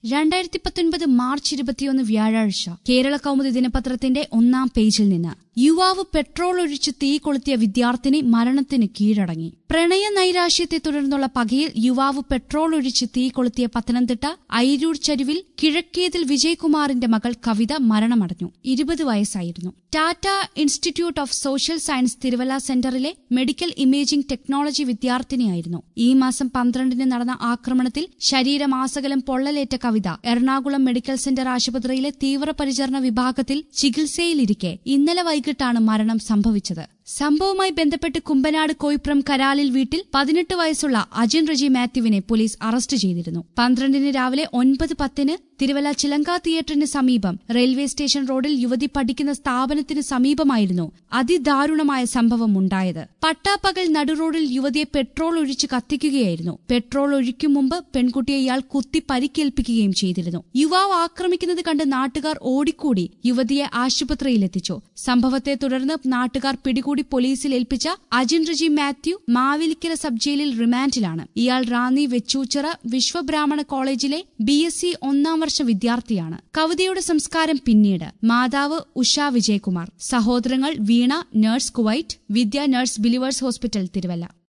രണ്ടായിരത്തി പത്തൊൻപത് മാർച്ച് ഇരുപത്തിയൊന്ന് വ്യാഴാഴ്ച കേരള കൗമുദി ദിനപത്രത്തിന്റെ ഒന്നാം പേജിൽ നിന്ന് യുവാവ് പെട്രോൾ ഒഴിച്ച് തീ കൊളുത്തിയ വിദ്യാർത്ഥിനി മരണത്തിന് കീഴടങ്ങി പ്രണയ നൈരാശ്യത്തെ തുടർന്നുള്ള പകയിൽ യുവാവ് പെട്രോൾ ഒഴിച്ച് തീ കൊളുത്തിയ പത്തനംതിട്ട അയിരൂർ ചരുവിൽ കിഴക്കേതിൽ വിജയകുമാറിന്റെ മകൾ കവിത മരണമടഞ്ഞു ഇരുപത് വയസ്സായിരുന്നു Tata Institute of Social Science Thiruvalla സെന്ററിലെ മെഡിക്കൽ ഇമേജിംഗ് ടെക്നോളജി വിദ്യാർത്ഥിനിയായിരുന്നു ഈ മാസം പന്ത്രണ്ടിന് നടന്ന ആക്രമണത്തിൽ ശരീരമാസകലം പൊള്ളലേറ്റ കവിത എറണാകുളം മെഡിക്കൽ സെന്റർ ആശുപത്രിയിലെ തീവ്രപരിചരണ വിഭാഗത്തിൽ ചികിത്സയിലിരിക്കെ ഇന്നലെ വൈകിട്ടാണ് മരണം സംഭവിച്ചത് സംഭവവുമായി ബന്ധപ്പെട്ട് കുമ്പനാട് കോയിപ്രം കരാലിൽ വീട്ടിൽ പതിനെട്ട് വയസ്സുള്ള അജിൻ റജി മാത്യുവിനെ പോലീസ് അറസ്റ്റ് ചെയ്തിരുന്നു പന്ത്രണ്ടിന് രാവിലെ ഒൻപത് പത്തിന് തിരുവല്ല ചിലങ്ക തിയേറ്ററിന് സമീപം റെയിൽവേ സ്റ്റേഷൻ റോഡിൽ യുവതി പഠിക്കുന്ന സ്ഥാപനത്തിന് സമീപമായിരുന്നു അതിദാരുണമായ സംഭവം ഉണ്ടായത് പട്ടാപ്പകൽ നടുറോഡിൽ യുവതിയെ പെട്രോൾ ഒഴിച്ച് കത്തിക്കുകയായിരുന്നു പെട്രോൾ ഒഴിക്കും മുമ്പ് പെൺകുട്ടിയെ ഇയാൾ കുത്തി പരിക്കേൽപ്പിക്കുകയും ചെയ്തിരുന്നു യുവാവ് ആക്രമിക്കുന്നത് കണ്ട് നാട്ടുകാർ ഓടിക്കൂടി യുവതിയെ ആശുപത്രിയിലെത്തിച്ചു സംഭവത്തെ തുടർന്ന് നാട്ടുകാർ പിടികൂടി പോലീസിൽ ഏൽപ്പിച്ച അജിൻ റജി മാത്യു മാവേലിക്കര സബ് ജയിലിൽ റിമാൻഡിലാണ് ഇയാൾ റാന്നി വെച്ചൂച്ചിറ വിശ്വബ്രാഹ്മണ കോളേജിലെ ബി എസ് സി ഒന്നാം വർഷ വിദ്യാർത്ഥിയാണ് കവിതയുടെ സംസ്കാരം പിന്നീട് മാതാവ് ഉഷ വിജയകുമാർ സഹോദരങ്ങൾ Veena nurse Kuwait Vidya nurse Believers Hospital Thiruvalla